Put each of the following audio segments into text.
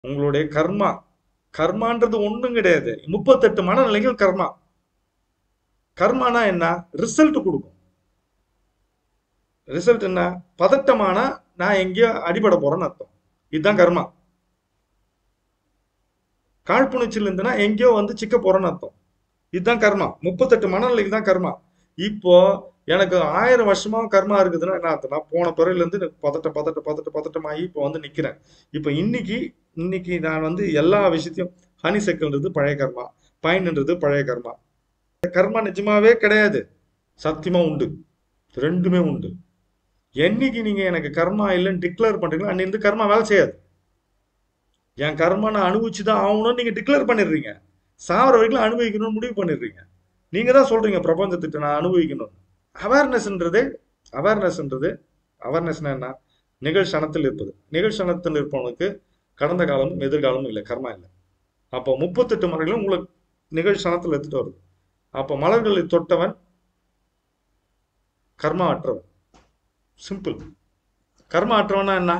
உங்களுடைய கர்மா கர்மான்றது ஒண்ணும் கிடையாது முப்பத்தெட்டு மனநிலைகள் கர்மா கர்மானா என்ன ரிசல்ட் கொடுக்கும் ரிசல்ட் என்ன பதட்டமானா நான் எங்கேயோ அடிபட போறேன்னு அர்த்தம் இதுதான் கர்மா காழ்ப்புணர்ச்சியில் இருந்துன்னா எங்கேயோ வந்து சிக்க போறேன்னு அர்த்தம் இதுதான் கர்மா முப்பத்தெட்டு மனநிலைக்கு தான் கர்மா இப்போ எனக்கு ஆயிரம் வருஷமா கர்மா இருக்குதுன்னா என்ன அர்த்தம் நான் போன பிறகுல இருந்து எனக்கு பதட்ட பதட்ட பதட்ட பதட்டமாகி இப்போ வந்து நிக்கிறேன் இப்போ இன்னைக்கு இன்னைக்கு நான் வந்து எல்லா விஷயத்தையும் ஹனி சைக்கிள்ன்றது பழைய கர்மா பைன்ன்றது பழைய கர்மா கர்மா நிஜமாவே கிடையாது சத்தியமா உண்டு ரெண்டுமே உண்டு என்னைக்கு நீங்க எனக்கு கர்மா இல்லைன்னு டிக்ளேர் பண்றீங்களோ அன்னிருந்து கர்மா வேலை செய்யாது என் கர்மா நான் அனுபவிச்சு தான் ஆகணும்னு நீங்க டிக்ளேர் பண்ணிடுறீங்க சாவர வரைக்கும் அனுபவிக்கணும்னு முடிவு பண்ணிடுறீங்க நீங்க தான் சொல்றீங்க பிரபஞ்சத்திட்ட நான் அனுபவிக்கணும் அவேர்னஸ்ன்றது அவேர்னஸ்ன்றது அவேர்னஸ்னா என்ன நிகழ்ச்சனத்தில் இருப்பது நிகழ்ச்சனத்தில் இருப்பவனுக்கு கடந்த காலமும் எதிர்காலமும் இல்லை கர்மா இல்லை அப்போ முப்பத்தெட்டு மலர்களும் உங்களுக்கு நிகழ்ச்சனத்தில் எடுத்துட்டு வருது அப்போ மலர்களை தொட்டவன் கர்மா அற்றவன் சிம்பிள் கர்மா அற்றவனா என்ன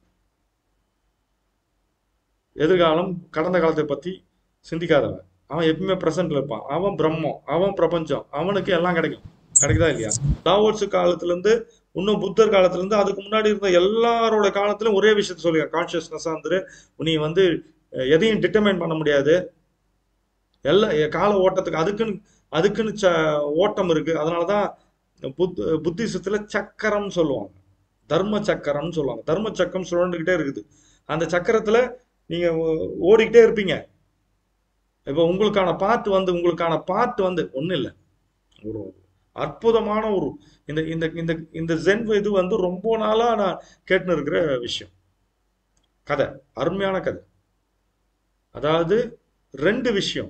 எதிர்காலம் கடந்த காலத்தை பத்தி சிந்திக்காதவன் அவன் எப்பவுமே பிரசன்ட்ல இருப்பான் அவன் பிரம்மம் அவன் பிரபஞ்சம் அவனுக்கு எல்லாம் கிடைக்கும் கிடைக்குதா இல்லையா லாவோட்ஸ் காலத்துல இருந்து இன்னும் புத்தர் காலத்துல இருந்து அதுக்கு முன்னாடி இருந்த எல்லாரோட காலத்திலும் ஒரே விஷயத்த சொல்லுங்க கான்சியஸ்னஸா வந்து நீ வந்து அஹ், எதையும் டிட்டர்மைன் பண்ண முடியாது எல்லா எ- கால ஓட்டத்துக்கு அதுக்குன்னு அதுக்குன்னு ச ஓட்டம் இருக்கு அதனாலதான் புத் புத்திசத்துல சக்கரம் சொல்லுவாங்க தர்ம சக்கரம்னு சொல்லுவாங்க தர்ம சக்கரம் சுழண்டுகிட்டே இருக்குது அந்த சக்கரத்துல நீங்க ஓ- ஓடிக்கிட்டே இருப்பீங்க இப்போ உங்களுக்கான பாட்டு வந்து உங்களுக்கான பாட்டு வந்து ஒண்ணும் இல்லை ஒரு அற்புதமான ஒரு இந்த இந்த இந்த இந்த ஜென் இது வந்து ரொம்ப நாளா நான் கேட்டுன்னு இருக்கிற விஷயம் கதை அருமையான கதை அதாவது ரெண்டு விஷயம்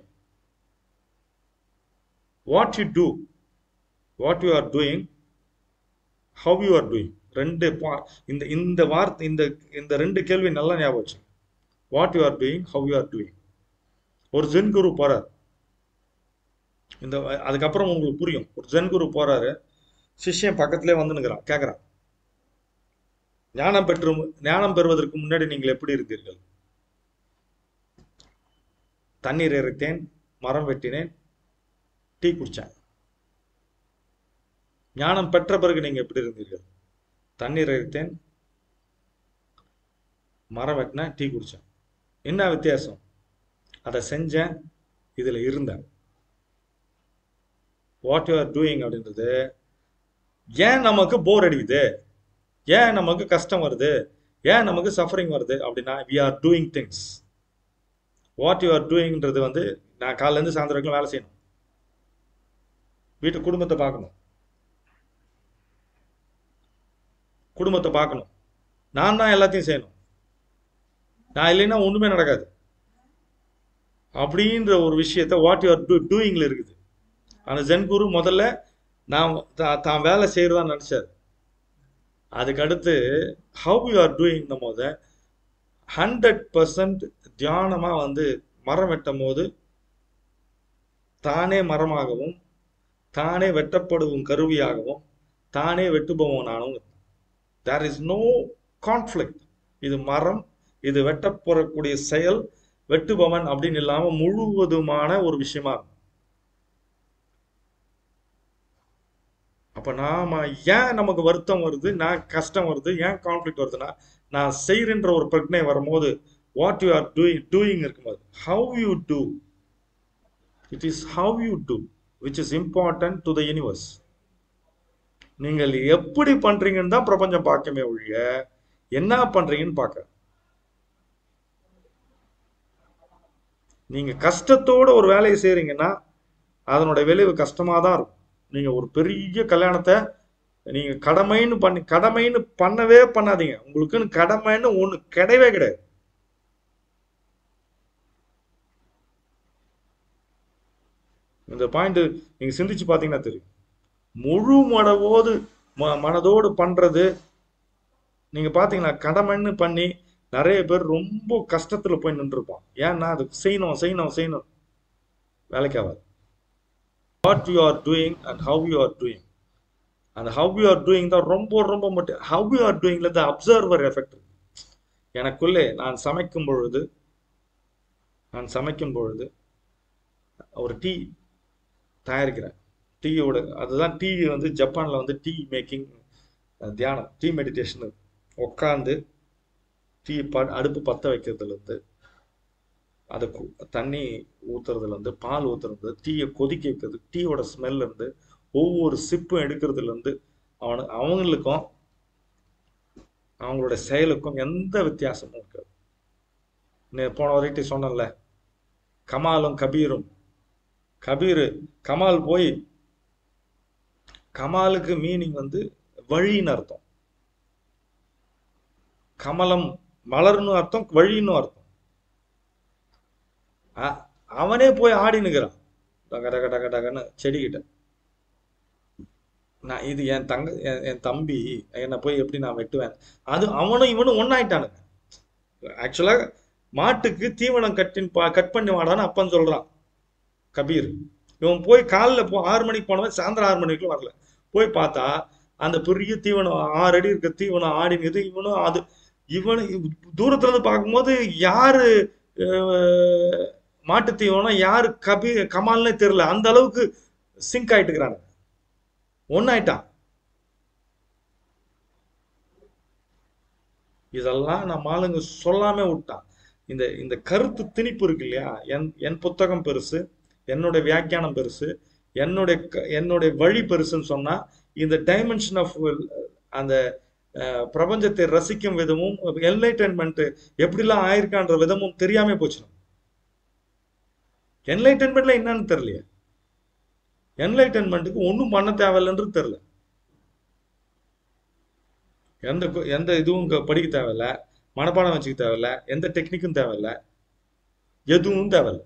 what you do what you are doing how you are doing ரெண்டு பா- இந்த இந்த வார்த்தை இந்த இந்த ரெண்டு கேள்வி நல்லா ஞாபகம் வச்சு what you are doing how you are doing ஒரு ஜென் குரு போறார் இந்த அதுக்கப்புறம் உங்களுக்கு புரியும் ஒரு ஜென் குரு போறாரு சிஷ்யன் பக்கத்திலே வந்து நிற்கிறான் கேட்கறான் ஞானம் பெற்று ஞானம் பெறுவதற்கு முன்னாடி நீங்கள் எப்படி இருந்தீர்கள் தண்ணீர் இறைத்தேன் மரம் வெட்டினேன் டீ குடிச்சேன் ஞானம் பெற்ற பிறகு நீங்க எப்படி இருந்தீர்கள் தண்ணீர் இறைத்தேன் மரம் வெட்டினேன் டீ குடிச்சேன் என்ன வித்தியாசம் அதை செஞ்சேன் இதுல இருந்தேன் வாட் யூ ஆர் டூயிங் அப்படின்றது ஏன் நமக்கு போர் அடிக்குது ஏன் நமக்கு கஷ்டம் வருது ஏன் நமக்கு சஃபரிங் வருது அப்படின்னா we are doing things what you are டூயிங்ன்றது வந்து நான் காலையில இருந்து சாயந்தரம் வரைக்கும் வேலை செய்யணும் வீட்டு குடும்பத்தை பார்க்கணும் குடும்பத்தை பார்க்கணும் நான் தான் எல்லாத்தையும் செய்யணும் நான் இல்லைன்னா ஒண்ணுமே நடக்காது அப்படின்ற ஒரு விஷயத்த வாட் யூ ஆர் டூ டூயிங்ல இருக்குது அந்த ஜென் குரு முதல்ல நான் தா- தான் வேலை செய்யறதா நினைச்சாரு அதுக்கு அடுத்து ஹவ் யூ ஆர் டூயிங் போது ஹண்ட்ரட் பர்சன்ட் தியானமா வந்து மரம் வெட்டும் போது தானே மரமாகவும் தானே வெட்டப்படுவும் கருவியாகவும் தானே வெட்டுபவனாகவும் தேர் இஸ் நோ கான்ஃப்ளிக்ட் இது மரம் இது வெட்டப்படக்கூடிய செயல் வெட்டுபவன் அப்படின்னு இல்லாம முழுவதுமான ஒரு விஷயமா இருக்கும் அப்ப நாம ஏன் நமக்கு வருத்தம் வருது நான் கஷ்டம் வருது ஏன் கான்ஃப்ளிக்ட் வருதுன்னா நான் செய்யறன்ற ஒரு பிரச்சனை வரும்போது what you are doing doing இருக்கும்போது how you do it is how you do which is important to the universe நீங்கள் எப்படி பண்றீங்கன்னு தான் பிரபஞ்சம் பார்க்கமே ஒழிய என்ன பண்றீங்கன்னு பார்க்க நீங்க கஷ்டத்தோட ஒரு வேலையை செய்றீங்கன்னா அதனோட விளைவு கஷ்டமா தான் இருக்கும் நீங்க ஒரு பெரிய கல்யாணத்தை நீங்க கடமைன்னு பண்ணி கடமைன்னு பண்ணவே பண்ணாதீங்க உங்களுக்குன்னு கடமைன்னு ஒண்ணு கிடையவே கிடையாது இந்த பாயிண்ட் நீங்க சிந்திச்சு பாத்தீங்கன்னா தெரியும் முழு மனதோடு ம- மனதோடு பண்றது நீங்க பாத்தீங்கன்னா கடமைன்னு பண்ணி நிறைய பேர் ரொம்ப கஷ்டத்துல போய் நின்றுருப்பான் ஏன்னா அது செய்யணும் செய்யணும் செய்யணும் வேலைக்கு ஆகாது what you are doing and how you are doing அந்த ஹவ் யூ ஆர் டூயிங் தான் ரொம்ப ரொம்ப மட்டும் ஹவ் யூ ஆர் டூயிங்ல இந்த அப்சர்வர் எஃபெக்ட் இருக்கு எனக்குள்ளே நான் சமைக்கும் பொழுது நான் சமைக்கும் பொழுது ஒரு டீ தயாரிக்கிறேன் டீயோட அதுதான் டீ வந்து ஜப்பானில் வந்து டீ மேக்கிங் தியானம் டீ மெடிடேஷன் உட்காந்து டீ ப அடுப்பு பற்ற வைக்கிறதுலேருந்து அதை கு- தண்ணி ஊத்துறதுலேருந்து பால் ஊத்துறது டீயை கொதிக்க வைக்கிறது டீயோட ஸ்மெல்ல இருந்து ஒவ்வொரு சிப்பும் எடுக்கிறதுலேருந்து அவனு அவங்களுக்கும் அவங்களோட செயலுக்கும் எந்த வித்தியாசமும் இருக்காது நே- போன வரைக்கும் சொன்னேன்ல கமாலும் கபீரும் கபீர் கமால் போய் கமாலுக்கு மீனிங் வந்து வழின்னு அர்த்தம் கமலம் மலர்னு அர்த்தம் வழின்னு அர்த்தம் அ- அவனே போய் ஆடினுக்கிறான் டக டக டக டகன்னு செடிக்கிட்ட நான் இது என் தங்க என் என் தம்பி என்னை போய் எப்படி நான் வெட்டுவேன் அது அவனும் இவனும் ஒன்னாயிட்டானுங்க ஆக்சுவலா மாட்டுக்கு தீவனம் கட்டின் பா கட் பண்ணி வாடான்னு அப்பன் சொல்றான் கபீர் இவன் போய் காலைல போ ஆறு மணிக்கு போனவன் சாயந்தரம் ஆறு மணிக்கு வரல போய் பார்த்தா அந்த பெரிய தீவனம் ஆறு அடி இருக்க தீவனம் ஆடினது இவனும் அது இவனு தூரத்துல இருந்து பார்க்கும்போது யாரு அஹ், மாட்டு தீவனம் யாரு கபி கமால்னே தெரியல அந்த அளவுக்கு சிங்க் ஆயிட்டுக்கிறானுங்க ஒன்னாயிட்டான் இதெல்லாம் நம்ம ஆளுங்க சொல்லாம விட்டான் இந்த இந்த கருத்து திணிப்பு இருக்கு இல்லையா என் என் புத்தகம் பெருசு என்னுடைய வியாக்கியானம் பெருசு என்னுடைய க- என்னுடைய வழி பெருசுன்னு சொன்னா இந்த டைமென்ஷன் ஆஃப் அந்த அஹ், பிரபஞ்சத்தை ரசிக்கும் விதமும் என்லைட்டன்மெண்ட் எப்படிலாம் ஆயிருக்கான்ற விதமும் தெரியாம போச்சு என்லைட்டன்மெண்ட்ல என்னன்னு தெரியலையே என்லைட்டன்மெண்ட்டுக்கு ஒன்றும் பண்ண தேவையில்லைன்றது தெரியல எந்த கு- எந்த இதுவும் இங்க படிக்க தேவையில்ல மனப்பாடம் வச்சுக்க தேவையில்ல எந்த டெக்னிக்கும் தேவையில்ல எதுவும் தேவையில்ல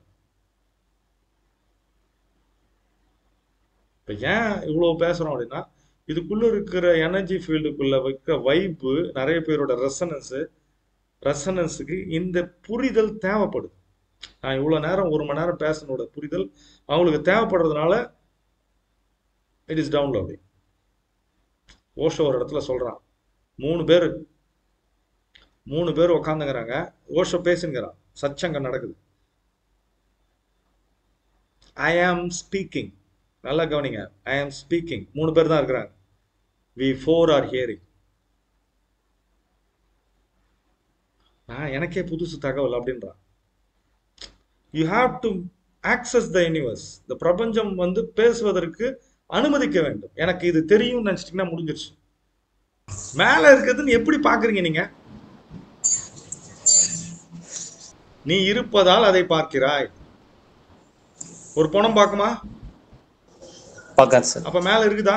இப்ப ஏன் இவ்வளவு பேசுறோம் அப்படின்னா இதுக்குள்ள இருக்கிற எனர்ஜி ஃபீல்டுக்குள்ள வைக்கிற வைப்பு நிறைய பேரோட ரெசனன்ஸ் ரெசனன்ஸுக்கு இந்த புரிதல் தேவைப்படுது நான் இவ்வளவு நேரம் ஒரு மணி நேரம் பேசினோட புரிதல் அவங்களுக்கு தேவைப்படுறதுனால இட் இஸ் டவுன்லோடிங் ஓஷோ ஒரு இடத்துல சொல்றான் மூணு பேர் மூணு பேர் உக்காந்துங்கிறாங்க ஓஷோ பேசுங்கிறான் சச்சங்கம் நடக்குது ஐ ஆம் ஸ்பீக்கிங் நல்லா கவனிங்க ஐ ஆம் ஸ்பீக்கிங் மூணு பேர் தான் இருக்கிறாங்க வி ஃபோர் ஆர் ஹியரிங் நான் எனக்கே புதுசு தகவல் அப்படின்றான் you have to access the universe இந்த பிரபஞ்சம் வந்து பேசுவதற்கு அனுமதிக்க வேண்டும் எனக்கு இது தெரியும்னு நினைச்சிட்டீங்கன்னா முடிஞ்சிருச்சு மேல இருக்கிறதுன்னு எப்படி பாக்குறீங்க நீங்க நீ இருப்பதால் அதை பார்க்கிறாய் ஒரு பணம் பார்க்குமா பார்க்காது சார் அப்ப மேல இருக்குதா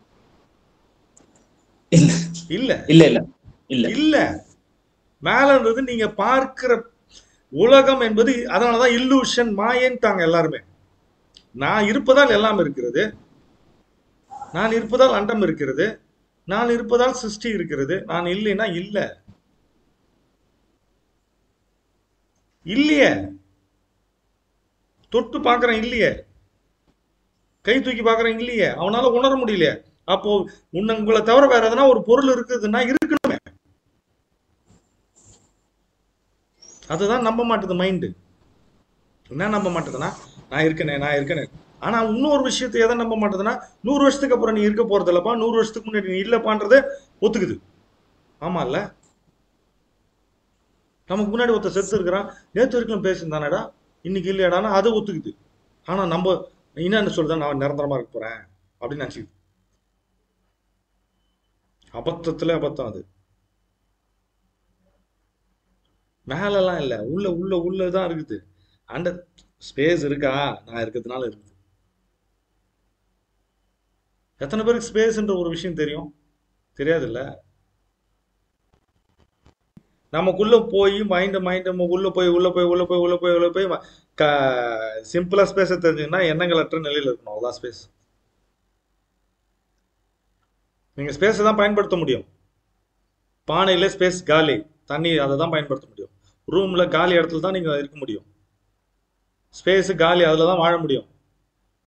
இல்ல இல்ல இல்ல இல்ல இல்ல இல்ல மேலன்றது நீங்க பார்க்கிற உலகம் என்பது அதனாலதான் இல்லூஷன் மாயன்ட்டாங்க எல்லாருமே நான் இருப்பதால் எல்லாம் இருக்கிறது நான் இருப்பதால் அண்டம் இருக்கிறது நான் இருப்பதால் சிருஷ்டி இருக்கிறது நான் இல்லைன்னா இல்ல இல்லையே தொட்டு பார்க்கறேன் இல்லையே கை தூக்கி பார்க்கறேன் இல்லையே அவனால உணர முடியலையே அப்போ உன்னை உங்களை தவிர வேற எதனா ஒரு பொருள் இருக்குதுன்னா இருக்கணுமே அதுதான் நம்ப மாட்டுது மைண்டு என்ன நம்ப மாட்டுதுன்னா நான் இருக்கனே நான் இருக்கனே ஆனா இன்னொரு விஷயத்தை எதை நம்ப மாட்டுதுன்னா நூறு வருஷத்துக்கு அப்புறம் நீ இருக்க போறது இல்லப்பா நூறு வருஷத்துக்கு முன்னாடி நீ இல்லப்பான்றத ஒத்துக்குது ஆமா இல்ல நமக்கு முன்னாடி ஒருத்தர் செத்து இருக்கிறான் நேத்து வரைக்கும் பேசியிருந்தானடா இன்னைக்கு இல்லையாடான்னா அதை ஒத்துக்குது ஆனா நம்ம என்னன்னு சொல்லுதான் நான் நிரந்தரமா இருக்க போறேன் அப்படின்னு நினைச்சுக்குது அபத்தத்துல அபத்தம் அது மேலெல்லாம் இல்ல உள்ள உள்ள உள்ளதான் இருக்குது அந்த ஸ்பேஸ் இருக்கா நான் இருக்கிறதுனால இருக்குது எத்தனை பேருக்கு ஸ்பேஸ்ன்ற ஒரு விஷயம் தெரியும் தெரியாது இல்ல நமக்குள்ள போய் மைண்ட் மைண்ட் நம்ம உள்ள போய் உள்ள போய் உள்ள போய் உள்ள போய் உள்ள போய் சிம்பிளா ஸ்பேஸை தெரிஞ்சுங்கன்னா எண்ணங்கள் அற்ற நிலையில இருக்கணும் அவ்வளவுதான் ஸ்பேஸ் நீங்க ஸ்பேஸை தான் பயன்படுத்த முடியும் பானையில ஸ்பேஸ் காலி தண்ணி அதை தான் பயன்படுத்த முடியும் ரூம்ல காலி இடத்துல தான் நீங்க இருக்க முடியும் ஸ்பேஸ் காலி அதுல தான் வாழ முடியும்